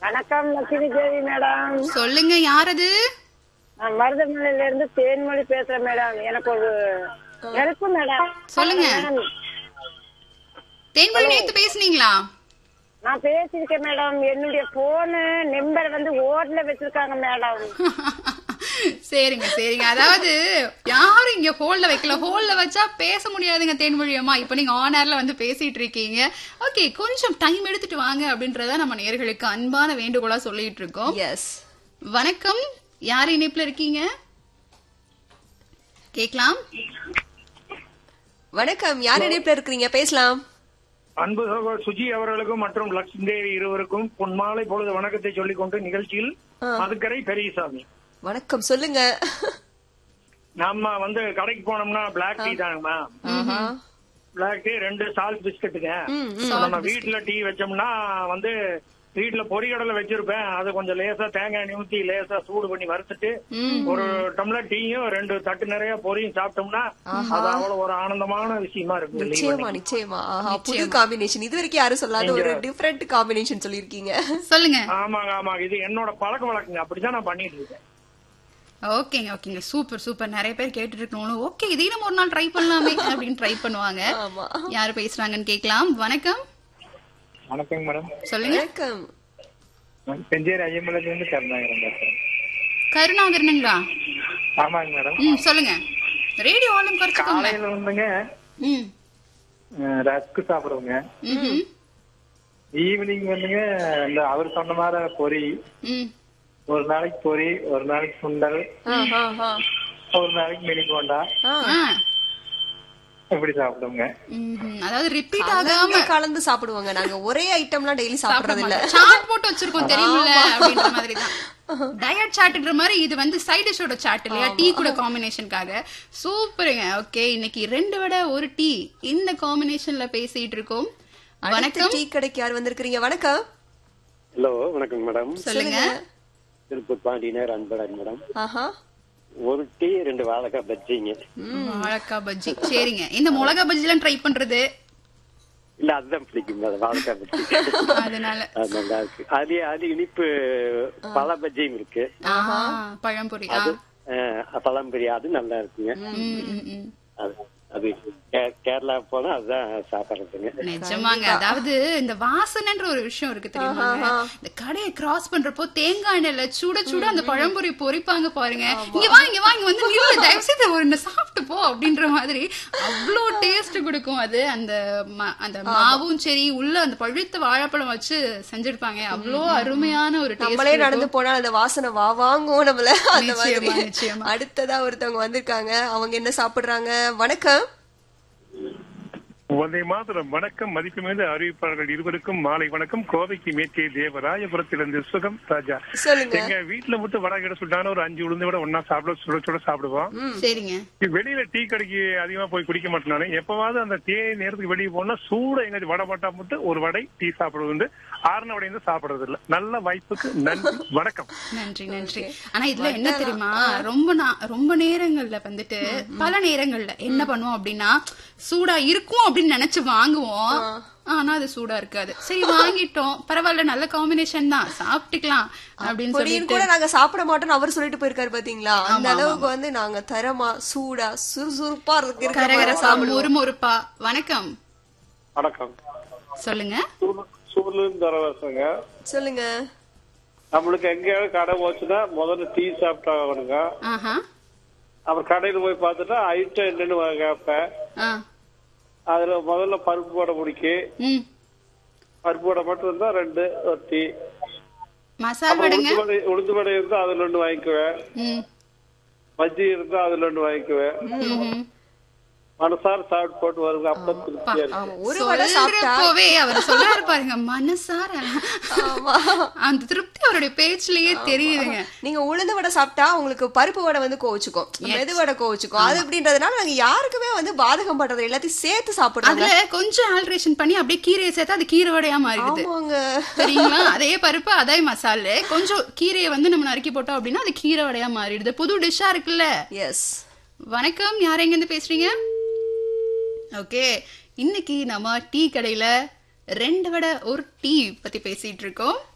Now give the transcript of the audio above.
வணக்கம் லட்சுமி தேவி மேடம் சொல்லுங்க யார் அது நான் மருதமலையில இருந்து தேன்மொழி பேசுறேன் மேடம் எனக்கு ஒரு நெருப்பு மேடம் சொல்லுங்க. மேடம், தேன்மொழி நேத்து பேசுனீங்களா நான் பேசியிருக்கேன் மேடம் என்னுடைய போனு நம்பர் வந்து ஓட்ல வச்சிருக்காங்க மேடம் சரிங்க சரிங்க அதாவது யாரும் இங்க ஹோல்ல வைக்கல ஹோல்ல வச்சா பேச முடியாதுங்க தேன்மொழியம்மா இப்ப நீங்க ஆன் ஏர்ல வந்து பேசிட்டு இருக்கீங்க ஓகே கொஞ்சம் டைம் எடுத்துட்டு வாங்க அப்படின்றத நம்ம நேர்களுக்கு அன்பான வேண்டுகோளா சொல்லிட்டு இருக்கோம் எஸ் வணக்கம் யார் இணைப்புல இருக்கீங்க கேக்கலாம் வணக்கம் யார் இணைப்புல இருக்கிறீங்க பேசலாம் அன்பு சகோதரர் சுஜி அவர்களுக்கும் மற்றும் லட்சுமி தேவி இருவருக்கும் பொன்மாலை பொழுது வணக்கத்தை சொல்லிக் கொண்டு நிகழ்ச்சியில் மதுக்கரை பெரியசாமி வணக்கம் சொல்லுங்க நம்ம வந்து கடைக்கு போனோம்னா பிளாக் டீ தாங்கம்மா ஆஹா. பிளாக் டீ ரெண்டு சால்ட் பிஸ்கட்டுங்க ம், நம்ம வீட்டுல டீ வச்சோம்னா வந்து வீட்டுல பொரிகடலை வச்சிருப்பேன் அது கொஞ்சம் லேசா தேங்காய் எண்ணெய் ஊத்தி லேசா சூடு பண்ணி வறுத்துட்டு ஒரு டம்ளர் டீயும் ரெண்டு தட்டு நிறைய பொரியும் சாப்பிட்டோம்னா அது அவ்வளவு ஒரு ஆனந்தமான விஷயமா இருக்கு நிச்சயமா நிச்சயமா ஆஹா புது காம்பினேஷன் இது வரைக்கும் யாரும் சொல்லாத ஒரு டிஃபரெண்ட் காம்பினேஷன் சொல்லிருக்கீங்க சொல்லுங்க ஆமாங்க ஆமாங்க இது என்னோட பழக்க வழக்கங்க அப்படிதான் நான் பண்ணிட்டு இருக்கேன் ஓகேங்க ஓகேங்க சூப்பர் சூப்பர் நிறைய பேர் கேட்டுட்டு இருக்கணும் ஓகே இதையும் நம்ம ஒரு நாள் ட்ரை பண்ணலாமே அப்படின்னு ட்ரை பண்ணுவாங்க ஆமா யாரு பேசுறாங்கன்னு கேட்கலாம் வணக்கம் வணக்கங்க மேடம் சொல்லுங்க வணக்கம் நான் செஞ்சேரி ஐயம்பலத்துல இருந்து கருணாகரன் பேசுறேன் கருணாகரனுங்களா ஆமாங்க மேடம் ம் சொல்லுங்க ரேடியோ வால்யூம் குறைச்சுக்கோங்க காலையில வந்துங்க ம் அஹ், ரஸ்க் சாப்பிடுவோங்க ம்ஹும். ஈவினிங் வந்துங்க இந்த அவர் சொன்ன மாதிரி பொரி ம் ஒரு நாளைக்கு பொரி ஒரு நாளைக்கு சுண்டல் ஆஹா, ஆஹா. ஒரு நாளைக்கு மினி போண்டா ஆ. ஆ. இப்படி சாப்பிடுவோங்க ம்ஹும். அதாவது ரிப்பீட் ஆகாம கலந்து கலந்து சாப்பிடுவாங்க நாங்க ஒரே ஐட்டம்லாம் டெய்லி சாப்பிடுறது இல்ல சாட் போட்டு வச்சிருக்கோம் தெரியுமில்ல அப்படின்ற மாதிரி தான் டயட் சாட்ன்ற மாதிரி இது வந்து சைட் டிஷோட சாட் இல்லையா டீ கூட காம்பினேஷனுக்காக சூப்பருங்க ஓகே இன்னைக்கு ரெண்டு விட ஒரு டீ இந்த காம்பினேஷன்ல பேசிட்டு இருக்கோம் அடுத்த வணக்கம் டீ கடைக்கு யார் வந்திருக்கிறீங்க வணக்கம் ஹலோ வணக்கம் மேடம் சொல்லுங்க திருப்பூர் பாண்டியனர் அன்பழகன் மேடம் ஆஹா ஒரு டீ ரெண்டு வாழைக்காய் பஜ்ஜிங்க வாழைக்காய் பஜ்ஜி சரிங்க இந்த மிளகா பஜ்ஜி எல்லாம் ட்ரை பண்றது இல்ல அதுதான் பிடிக்கும் மேடம் வாழைக்காய் பஜ்ஜி அதனால அது நல்லா இருக்கு அது அது இனிப்பு பழ பஜ்ஜியும் இருக்கு ஆஹா, பழம்பொரி ஆ. அஹ், பழம்பொரி அது நல்லா இருக்குங்க ம், ம், ம். அது அது கே- கேரளா போனா அதுதான் சாப்பிடுறதுங்க நிஜமாங்க அதாவது இந்த வாசனைன்ற ஒரு விஷயம் இருக்கு தெரியுமாங்க இந்த கடையை கிராஸ் பண்றப்போ தேங்காய் எண்ணெயில சுட சுட அந்த பழம்பொரி பொரிப்பாங்க பாருங்க இங்க வா இங்க வா இங்க வந்து நில்லு தயவு செய்து ஒரு இந்த சாப்பிட்டு போ அப்படின்ற மாதிரி அவ்வளோ டேஸ்ட் கொடுக்கும் அது அந்த ம- அந்த மாவும் சரி உள்ள அந்த பழுத்த வாழைப்பழம் வச்சு செஞ்சிருப்பாங்க அவ்வளோ அருமையான ஒரு நம்மளே டேஸ்ட் நடந்து போனா அந்த வாசனை வா வாங்கும் நம்மள அந்த நிச்சயமா, மாதிரி நிச்சயமா. அடுத்ததா ஒருத்தவங்க வந்திருக்காங்க அவங்க என்ன சாப்பிடுறாங்க வணக்கம் வந்தே மாதரம் வணக்கம் மதிப்புமிகுந்த அறிவிப்பாளர்கள் இருவருக்கும் மாலை வணக்கம் கோவைக்கு மேற்கே தேவராயபுரத்திலிருந்து சுகம் ராஜா சொல்லுங்க எங்க வீட்டுல மட்டும் வடை கிட சுட்டான ஒரு அஞ்சு உளுந்து விட ஒன்னா சாப்பிட சுட சுட சாப்பிடுவோம் சரிங்க வெளியில டீ கடைக்கு அதிகமா போய் குடிக்க மாட்டேன் நானு எப்பவாவது அந்த டீ நேரத்துக்கு வெளியே போனா சூட எங்க வடை போட்டா மட்டும் ஒரு வடை டீ சாப்பிடுவது உண்டு ஆறுன வடை வந்து சாப்பிடுறது இல்ல நல்ல வாய்ப்புக்கு நன்றி வணக்கம் நன்றி நன்றி ஆனா இதுல என்ன தெரியுமா ரொம்ப நா- ரொம்ப நேரங்கள்ல வந்துட்டு பல நேரங்கள்ல என்ன பண்ணுவோம் அப்படின்னா சூடா இருக்கும் அப்படின்னு நினைச்சு வாங்குவோம் ஆனா அது சூடா இருக்காது சரி வாங்கிட்டோம் பரவாயில்ல நல்ல காம்பினேஷன் தான் சாப்பிட்டுக்கலாம் அப்படின்னு பொரியல் சொல்லிட்டு கூட நாங்க சாப்பிட மாட்டோம்னு அவர் சொல்லிட்டு போயிருக்காரு பாத்தீங்களா அந்த அளவுக்கு வந்து நாங்க தரமா சூடா சுறுசுறுப்பா இருக்கு இருக்கிற மாதிரி கரகரப்பா சாப்பிடுவோம் முறுமுறுப்பா வணக்கம் வணக்கம் சொல்லுங்க சூர்ல இருந்து வரவசங்க சொல்லுங்க நம்மளுக்கு எங்கேயாவது கடை போச்சுன்னா முதல்ல டீ சாப்பிட்டா ஆகணுங்க ஆஹா அப்புறம் கடையில போய் பார்த்துட்டா ஐட்டம் என்னன்னு கேட்பேன் ஆ அதுல முதல்ல பருப்பு வடை பிடிக்கும் ம் பருப்பு வடை மட்டும் இருந்தா ரெண்டு ஒரு டீ மசால் அப்புறம் வடைங்க உளுந்து வடை உளுந்து வடை இருந்தா அதுல ஒண்ணு வாங்கிக்குவேன் ம் பஜ்ஜி இருந்தா அதுல ஒண்ணு வாங்கிக்குவேன் ம்ஹும். மனசார சாப்பிட்டு போட்டு வருங்க அப்ப திருப்தியா இருக்கு ஆமா ஒரு வடை சாப்பிட்டா சொல்றப்போவே அவர் சொல்றாரு பாருங்க மனசார ஆமா. அந்த திருப்தி அவருடைய பேச்சுலயே தெரியுதுங்க நீங்க உளுந்து வடை சாப்பிட்டா உங்களுக்கு பருப்பு வடை வந்து கோவிச்சுக்கும் மெது வடை கோவிச்சுக்கும் அது அப்படின்றதுனால நாங்க யாருக்குமே வந்து பாதகம் பண்றது எல்லாத்தையும் சேர்த்து சாப்பிடுறோம் அதுல கொஞ்சம் ஆல்ட்ரேஷன் பண்ணி அப்படியே கீரையை சேர்த்தா அது கீரை வடையா மாறிடுது ஆமாங்க சரிங்களா அதே பருப்பு அதே மசாலு கொஞ்சம் கீரையை வந்து நம்ம நறுக்கி போட்டோம் அப்படின்னா அது கீரை வடையா மாறிடுது புது டிஷ்ஷா இருக்குல்ல எஸ் வணக்கம் யார் எங்க இருந்து பேசுறீங்க ஓகே இன்னைக்கு நம்ம டீ கடையில ரெண்டு வடை ஒரு டீ பத்தி பேசிட்டு இருக்கோம்